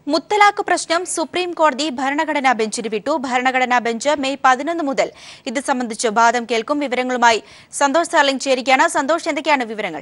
മുത്തലാഖ് പ്രശ്നം സുപ്രീം കോടതി ഭരണഘടനാ ബെഞ്ചിന് വിട്ടു ഭരണഘടനാ ബെഞ്ച് മെയ് പതിനൊന്ന് മുതൽ ഇത് സംബന്ധിച്ച് വാദം കേൾക്കും വിവരങ്ങളുമായി സന്തോഷ് സാർലിംഗ് ചേരുകയാണ് സന്തോഷ് എന്തൊക്കെയാണ് വിവരങ്ങൾ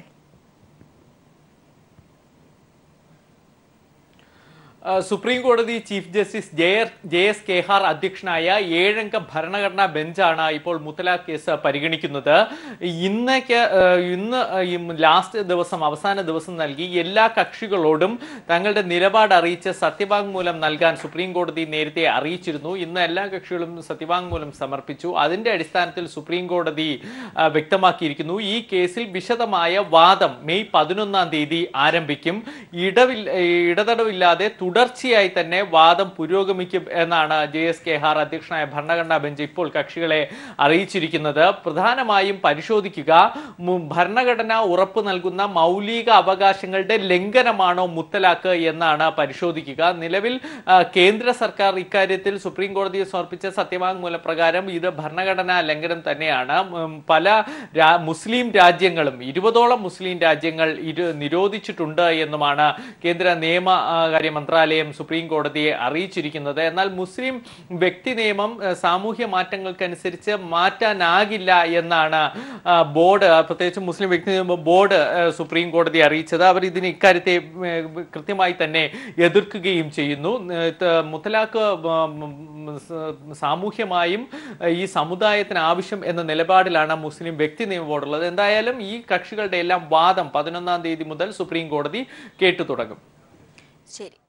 ആ, സുപ്രീം കോടതി chief justice J J S Khehar അധ്യക്ഷനായ ഏഴംഗ ഭരണഘടനാ ബെഞ്ചാണ് ഇപ്പോൾ മുത്തലാഖ് കേസ് പരിഗണിക്കുന്നത് ഇന്നേക്ക് ആ, ഇന്ന് ഈ ലാസ്റ്റ് ദിവസം അവസാന ദിവസം നൽകി എല്ലാ കക്ഷികളോടും തങ്ങളുടെ നിലപാട് അറിയിച്ച് സത്യവാങ്മൂലം നൽകാൻ സുപ്രീം കോടതി നേരത്തെ അറിയിച്ചിരുന്നു ഇന്ന് എല്ലാ കക്ഷികളും സത്യവാങ്മൂലം സമർപ്പിച്ചു അതിന്റെ അടിസ്ഥാനത്തിൽ സുപ്രീം കോടതി ആ, വ്യക്തമാക്കിയിരിക്കുന്നു ഈ കേസിൽ വിശദമായ വാദം മെയ് പതിനൊന്നാം തീയതി ആരംഭിക്കും ഇടവിൽ ഇടതടവില്ലാതെ തുടർച്ചയായി തന്നെ വാദം പുരോഗമിക്കും എന്നാണ് ജെ എസ് കെ ഹാർ അധ്യക്ഷനായ ഭരണഘടനാ ബെഞ്ച് ഇപ്പോൾ കക്ഷികളെ അറിയിച്ചിരിക്കുന്നത് പ്രധാനമായും പരിശോധിക്കുക മു- ഭരണഘടന ഉറപ്പ് നൽകുന്ന മൗലിക അവകാശങ്ങളുടെ ലംഘനമാണോ മുത്തലാഖ് എന്നാണ് പരിശോധിക്കുക നിലവിൽ ആ, കേന്ദ്ര സർക്കാർ ഇക്കാര്യത്തിൽ സുപ്രീം കോടതിയെ സമർപ്പിച്ച സത്യവാങ്മൂല പ്രകാരം ഇത് ഭരണഘടനാ ലംഘനം തന്നെയാണ് ഉം, പല രാ- മുസ്ലിം രാജ്യങ്ങളും ഇരുപതോളം മുസ്ലിം രാജ്യങ്ങൾ ഇത് നിരോധിച്ചിട്ടുണ്ട് എന്നുമാണ് കേന്ദ്ര നിയമ ആ, കാര്യ മന്ത്രാലയം സുപ്രീം കോടതിയെ അറിയിച്ചിരിക്കുന്നത് എന്നാൽ മുസ്ലിം വ്യക്തി നിയമം ആ, സാമൂഹ്യ മാറ്റങ്ങൾക്കനുസരിച്ച് മാറ്റാനാകില്ല എന്നാണ് ആ, ബോർഡ് ആ, പ്രത്യേകിച്ച് മുസ്ലിം വ്യക്തി നിയമ ബോർഡ് ആ, സുപ്രീം കോടതി അറിയിച്ചത് അവർ ഇതിന് ഇക്കാര്യത്തെ ഏ, കൃത്യമായി തന്നെ എതിർക്കുകയും ചെയ്യുന്നു ഏ, ത- മുത്തലാഖ് ആ, ഉം, സ- സാമൂഹ്യമായും ആ, ഈ സമുദായത്തിന് ആവശ്യം എന്ന നിലപാടിലാണ് മുസ്ലിം വ്യക്തി നിയമ ബോർഡുള്ളത് എന്തായാലും ഈ കക്ഷികളുടെ എല്ലാം വാദം പതിനൊന്നാം തീയതി മുതൽ സുപ്രീം കോടതി കേട്ടു തുടങ്ങും ശരി